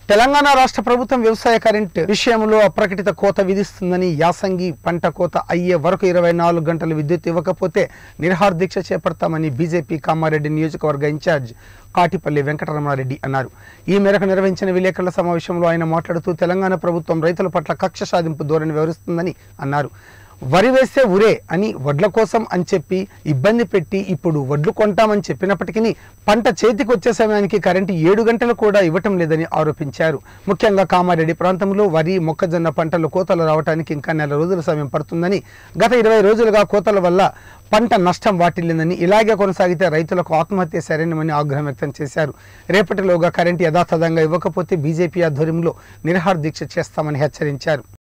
తెలంగాణ రాష్ట్ర ప్రభుత్వం వ్యవసాయ కరెంట్ విషయంలో అప్రకటిత కోత విధిస్తుందని యాసంగి పంట కోత అయ్యే వరకు ఇరవై నాలుగు గంటలు విద్యుత్ ఇవ్వకపోతే నిరహార దీక్ష చేపడతామని బీజేపీ కామారెడ్డి నియోజకవర్గ ఇన్ఛార్జ్ కాటిపల్లి వెంకటరమణారెడ్డి అన్నారు ఈ మేరకు నిర్వహించిన విలేకరుల సమావేశంలో ఆయన మాట్లాడుతూ తెలంగాణ ప్రభుత్వం రైతుల పట్ల కక్ష సాధింపు ధోరణి వ్యవహరిస్తుందని అన్నారు వరి వేస్తే ఉరే అని వడ్ల కోసం అని చెప్పి ఇబ్బంది పెట్టి ఇప్పుడు వడ్లు కొంటామని చెప్పినప్పటికీ పంట చేతికి వచ్చే సమయానికి కరెంటు ఏడు గంటలు కూడా ఇవ్వటం లేదని ఆరోపించారు ముఖ్యంగా కామారెడ్డి ప్రాంతంలో వరి మొక్కజొన్న పంటలు కోతలు రావడానికి ఇంకా నెల రోజుల సమయం పడుతుందని గత ఇరవై రోజులుగా కోతల వల్ల పంట నష్టం వాటిల్లిందని ఇలాగే కొనసాగితే రైతులకు ఆత్మహత్య సరైనమని ఆగ్రహం వ్యక్తం చేశారు రేపటిలోగా కరెంటు యథాతథంగా ఇవ్వకపోతే బీజేపీ ఆధ్వర్యంలో నిరహార దీక్ష చేస్తామని హెచ్చరించారు